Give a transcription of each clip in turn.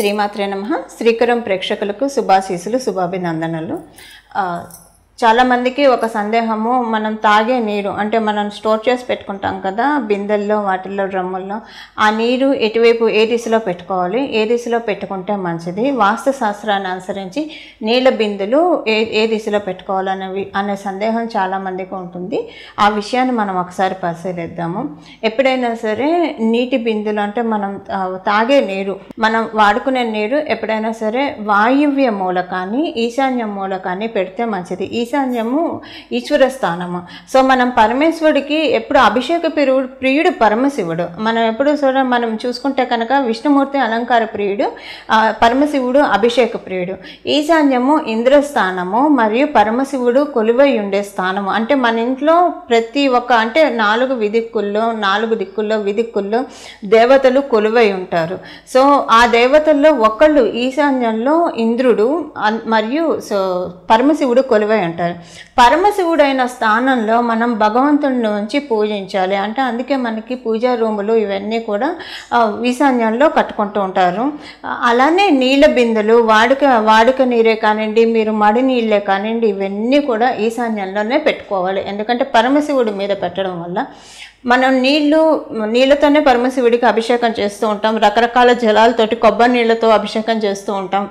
శ్రీమాత్రే నమ శ్రీకరం ప్రేక్షకులకు శుభాశీసులు శుభాభినందనలు ఆ, చాలామందికి ఒక సందేహము మనం తాగే నీరు అంటే మనం స్టోర్ చేసి పెట్టుకుంటాం కదా బిందెల్లో వాటిల్లో డ్రమ్ముల్లో ఆ నీరు ఎటువైపు ఏ దిశలో పెట్టుకోవాలి ఏ దిశలో పెట్టుకుంటే మంచిది వాస్తు శాస్త్రాన్ని అనుసరించి నీళ్ళ బిందెలు ఏ ఏ దిశలో పెట్టుకోవాలనేవి అనే సందేహం చాలామందికి ఉంటుంది ఆ విషయాన్ని మనం ఒకసారి పరిశీలిద్దాము ఎప్పుడైనా సరే నీటి బిందులు అంటే మనం ఆ, తాగే నీరు మనం వాడుకునే నీరు ఎప్పుడైనా సరే వాయువ్య మూలకాన్ని ఈశాన్య మూలకాన్ని పెడితే మంచిది ఈశాన్యము ఈశ్వర స్థానము సో మనం పరమేశ్వరుడికి ఎప్పుడు అభిషేక ప్రియుడు ప్రియుడు పరమశివుడు మనం ఎప్పుడు చూడ మనం చూసుకుంటే కనుక విష్ణుమూర్తి అలంకార ప్రియుడు ఆ, పరమశివుడు అభిషేక ప్రియుడు ఈశాన్యము ఇంద్రస్థానము మరియు పరమశివుడు కొలువై ఉండే స్థానము అంటే మన ఇంట్లో ప్రతి ఒక్క అంటే నాలుగు విదిక్కుల్లో నాలుగు దిక్కుల్లో విదిక్కుల్లో దేవతలు కొలువై ఉంటారు సో ఆ దేవతల్లో ఒకళ్ళు ఈశాన్యంలో ఇంద్రుడు అన్- మరియు సో పరమశివుడు కొలువై ఉంటారు పరమశివుడైన స్థానంలో మనం భగవంతుడిని ఉంచి పూజించాలి అంటే అందుకే మనకి పూజా రూములు ఇవన్నీ కూడా ఆ, ఈశాన్యంలో కట్టుకుంటూ ఉంటారు ఆ, అలానే నీళ్ళ బిందెలు వాడుక వాడుక నీరే కానివ్వండి మీరు మడి నీళ్ళే కానివ్వండి ఇవన్నీ కూడా ఈశాన్యంలోనే పెట్టుకోవాలి ఎందుకంటే పరమశివుడి మీద పెట్టడం వల్ల మనం నీళ్లు నీళ్ళతోనే పరమశివుడికి అభిషేకం చేస్తూ ఉంటాం రకరకాల జలాలతోటి కొబ్బరి నీళ్ళతో అభిషేకం చేస్తూ ఉంటాం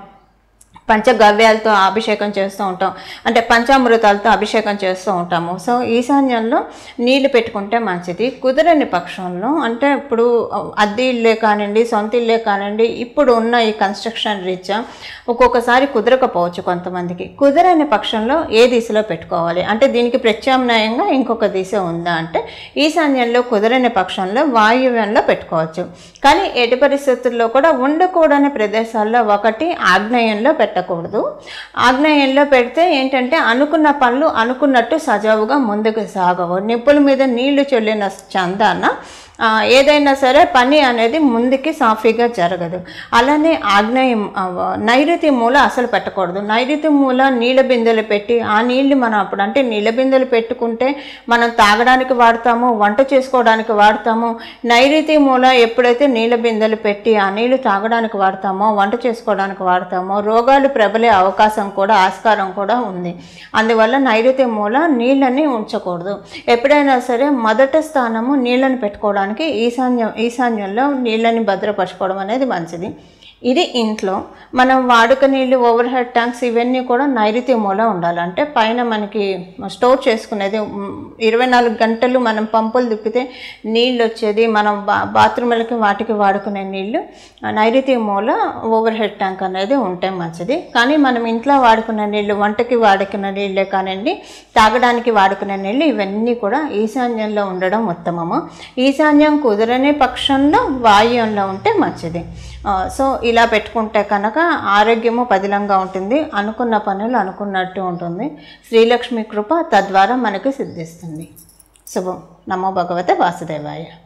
పంచగవ్యాలతో అభిషేకం చేస్తూ ఉంటాం అంటే పంచామృతాలతో అభిషేకం చేస్తూ ఉంటాము సో ఈశాన్యంలో నీళ్లు పెట్టుకుంటే మంచిది కుదరని పక్షంలో అంటే ఇప్పుడు అద్దె ఇల్లే కానివ్వండి సొంత ఇల్లే కానివ్వండి ఇప్పుడు ఉన్న ఈ కన్స్ట్రక్షన్ రీత్యా ఒక్కొక్కసారి కుదరకపోవచ్చు కొంతమందికి కుదరని పక్షంలో ఏ దిశలో పెట్టుకోవాలి అంటే దీనికి ప్రత్యామ్నాయంగా ఇంకొక దిశ ఉందా అంటే ఈశాన్యంలో కుదరని పక్షంలో వాయువ్యంలో పెట్టుకోవచ్చు కానీ ఎటు పరిస్థితుల్లో కూడా ఉండకూడని ప్రదేశాల్లో ఒకటి ఆగ్నేయంలో పెట్టకూడదు ఆగ్నేయంలో పెడితే ఏంటంటే అనుకున్న పనులు అనుకున్నట్టు సజావుగా ముందుకు సాగవు నిప్పుల మీద నీళ్లు చల్లిన చందాన ఆ, ఏదైనా సరే పని అనేది ముందుకి సాఫీగా జరగదు అలానే ఆగ్నేయం ఆ, నైరుతి మూల అసలు పెట్టకూడదు నైరుతి మూల నీళ్ళ బిందెలు పెట్టి ఆ నీళ్ళు మనం అప్పుడు అంటే నీళ్ళ బిందెలు పెట్టుకుంటే మనం తాగడానికి వాడతాము వంట చేసుకోవడానికి వాడతాము నైరుతి మూల ఎప్పుడైతే నీళ్ళ బిందెలు పెట్టి ఆ నీళ్లు తాగడానికి వాడతామో వంట చేసుకోవడానికి వాడతామో రోగాలు ప్రబలే అవకాశం కూడా ఆస్కారం కూడా ఉంది అందువల్ల నైరుతి మూల నీళ్ళని ఉంచకూడదు ఎప్పుడైనా సరే మొదట స్థానము నీళ్ళని పెట్టుకోవడానికి ఈశాన్యం ఈశాన్యంలో నీళ్ళని భద్రపరచుకోవడం అనేది మంచిది ఇది ఇంట్లో మనం వాడుక నీళ్ళు ఓవర్ హెడ్ ట్యాంక్స్ ఇవన్నీ కూడా నైరుతి మూల ఉండాలి అంటే పైన మనకి స్టోర్ చేసుకునేది మ్, ఇరవై నాలుగు గంటలు మనం పంపులు తిప్పితే నీళ్ళు వచ్చేది మనం బా బాత్రూములకి వాటికి వాడుకునే నీళ్ళు ఆ, నైరుతి మూల ఓవర్ హెడ్ ట్యాంక్ అనేది ఉంటే మంచిది కానీ మనం ఇంట్లో వాడుకునే నీళ్ళు వంటకి వాడుకునే నీళ్ళే కానివ్వండి తాగడానికి వాడుకునే నీళ్ళు ఇవన్నీ కూడా ఈశాన్యంలో ఉండడం ఉత్తమము ఈశాన్యం కుదరని పక్షంలో వాయువ్యంలో ఉంటే మంచిది ఆ, సో ఇలా పెట్టుకుంటే కనుక ఆరోగ్యము పదిలంగా ఉంటుంది అనుకున్న పనులు అనుకున్నట్టు ఉంటుంది శ్రీలక్ష్మి కృప తద్వారా మనకి సిద్ధిస్తుంది శుభం నమో భగవతే వాసుదేవాయ